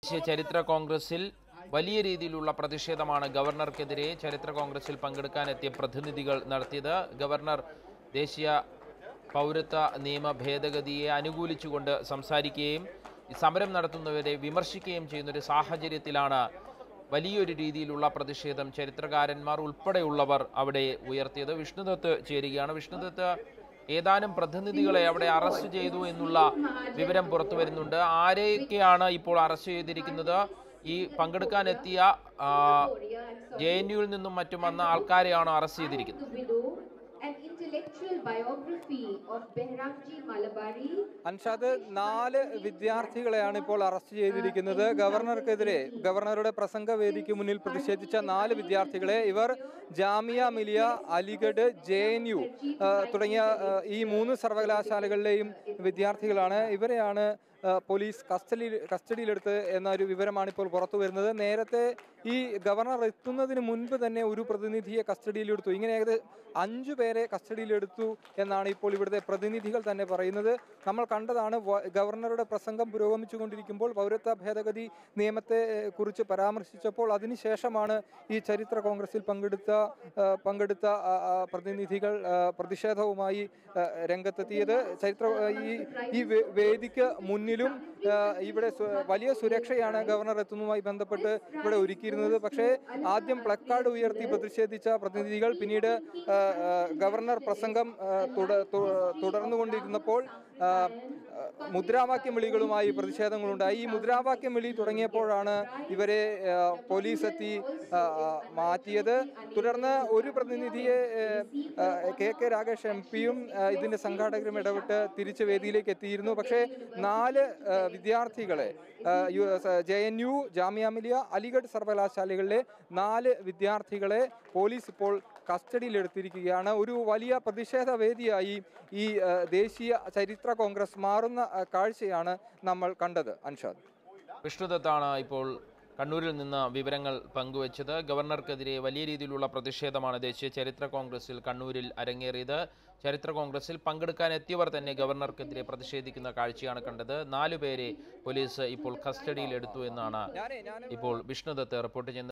ദേശീയ ചരിത്ര കോൺഗ്രസിൽ വലിയ രീതിയിലുള്ള പ്രതിഷേധമാണ് ഗവർണർക്കെതിരെ ചരിത്ര കോൺഗ്രസിൽ പങ്കെടുക്കാനെത്തിയ പ്രതിനിധികൾ നടത്തിയത് ഗവർണർ ദേശീയ പൗരത്വ നിയമ ഭേദഗതിയെ അനുകൂലിച്ചുകൊണ്ട് സംസാരിക്കുകയും ഈ സമരം നടത്തുന്നവരെ വിമർശിക്കുകയും ചെയ്യുന്ന ഒരു സാഹചര്യത്തിലാണ് വലിയൊരു രീതിയിലുള്ള പ്രതിഷേധം ചരിത്രകാരന്മാർ ഉൾപ്പെടെയുള്ളവർ അവിടെ ഉയർത്തിയത് വിഷ്ണുദത്ത് ചേരുകയാണ് വിഷ്ണുദത്ത് ഏതാനും പ്രതിനിധികളെ അവിടെ അറസ്റ്റ് ചെയ്തു എന്നുള്ള വിവരം പുറത്തു വരുന്നുണ്ട് ആരെയൊക്കെയാണ് ഇപ്പോൾ അറസ്റ്റ് ചെയ്തിരിക്കുന്നത് ഈ പങ്കെടുക്കാനെത്തിയ ജെ എൻ യുവിൽ നിന്നും മറ്റും വന്ന ആൾക്കാരെയാണ് അറസ്റ്റ് ചെയ്തിരിക്കുന്നത് The Widow, an intellectual biography of Behramji Malabari, Anshad നാല് വിദ്യാർത്ഥികളെയാണ് ഇപ്പോൾ അറസ്റ്റ് ചെയ്തിരിക്കുന്നത് ഗവർണർക്കെതിരെ ഗവർണറുടെ പ്രസംഗവേദിക്ക് മുന്നിൽ പ്രതിഷേധിച്ച നാല് വിദ്യാർത്ഥികളെ ഇവർ Jamia Millia Aligarh J N U തുടങ്ങിയ ആ, ഈ മൂന്ന് സർവകലാശാലകളിലെയും വിദ്യാർത്ഥികളാണ് ഇവരെയാണ് ആ, പോലീസ് കസ്റ്റഡി കസ്റ്റഡിയിലെടുത്ത് എന്നൊരു വിവരമാണ് ഇപ്പോൾ പുറത്തു വരുന്നത് നേരത്തെ ഈ ഗവർണർ എത്തുന്നതിന് മുൻപ് തന്നെ ഒരു പ്രതിനിധിയെ കസ്റ്റഡിയിലെടുത്തു ഇങ്ങനെ ഏകദേശം അഞ്ചു പേരെ കസ്റ്റഡിയിലെടുത്തു എന്നാണ് ഇപ്പോൾ ഇവിടുത്തെ പ്രതിനിധികൾ തന്നെ പറയുന്നത് നമ്മൾ കണ്ടതാണ് വ- ഗവർണറുടെ പ്രസംഗം പുരോഗമിച്ചുകൊണ്ടിരിക്കുമ്പോൾ പൗരത്വ ഭേദഗതി നിയമത്തെ ഏഹ്, കുറിച്ച് പരാമർശിച്ചപ്പോൾ അതിനുശേഷമാണ് ഈ ചരിത്ര കോൺഗ്രസിൽ പങ്കെടുത്ത ആ, പങ്കെടുത്ത ആ, ആ, പ്രതിനിധികൾ ആ, പ്രതിഷേധവുമായി ആ, രംഗത്തെത്തിയത് ചരിത്ര ആ, ഈ ഈ വേ- വേദിക്ക് മുന്നിലും ആ, ഇവിടെ സു- വലിയ സുരക്ഷയാണ് ഗവർണർ എത്തുന്നതുമായി ബന്ധപ്പെട്ട് ഇവിടെ ഒരുക്കിയിരുന്നത് പക്ഷേ ആദ്യം പ്ലക്കാർഡ് ഉയർത്തി പ്രതിഷേധിച്ച പ്രതിനിധികൾ പിന്നീട് ആ, ആ, ഗവർണർ പ്രസംഗം ആ, തുട- തു- തുടർന്നുകൊണ്ടിരുന്നപ്പോൾ ആ, ആ, മുദ്രാവാക്യം വിളികളുമായി പ്രതിഷേധങ്ങളുണ്ടായി ഈ മുദ്രാവാക്യം വിളി തുടങ്ങിയപ്പോഴാണ് ഇവരെ ആ, പോലീസ് എത്തി ആ, ആ, മാറ്റിയത് തുടർന്ന് ഒരു പ്രതിനിധിയെ ആ, ആ, കെ കെ രാഗേഷ് എം പിയും ഇതിന്റെ സംഘാടകരും ഇടപെട്ട് തിരിച്ച് വേദിയിലേക്ക് എത്തിയിരുന്നു പക്ഷേ നാല് ആ, വിദ്യാർത്ഥികളെ J N U Jamia Millia Aligarh സർവകലാശാലകളിലെ നാല് വിദ്യാർത്ഥികളെ പോലീസ് ഇപ്പോൾ കസ്റ്റഡിയിലെടുത്തിരിക്കുകയാണ് ഒരു വലിയ പ്രതിഷേധ വേദിയായി ഈ ആ, ദേശീയ ചരിത്ര കോൺഗ്രസ് മാറുന്ന ആ, കാഴ്ചയാണ് നമ്മൾ കണ്ടത് അൻഷാദ് വിഷ്ണുദത്താണ് ഇപ്പോൾ കണ്ണൂരിൽ നിന്ന് വിവരങ്ങൾ പങ്കുവച്ചത് ഗവർണർക്കെതിരെ വലിയ രീതിയിലുള്ള പ്രതിഷേധമാണ് ദേശീയ ചരിത്ര കോൺഗ്രസിൽ കണ്ണൂരിൽ അരങ്ങേറിയത് ചരിത്ര കോൺഗ്രസിൽ പങ്കെടുക്കാൻ എത്തിയവർ തന്നെ ഗവർണർക്കെതിരെ പ്രതിഷേധിക്കുന്ന കാഴ്ചയാണ് കണ്ടത് നാലുപേരെ പോലീസ് ഇപ്പോൾ കസ്റ്റഡിയിൽ എടുത്തു എന്നാണ് ഞാനേ ഞാൻ ഇപ്പോൾ വിഷ്ണുദത്ത് റിപ്പോർട്ട് ചെയ്യുന്നത്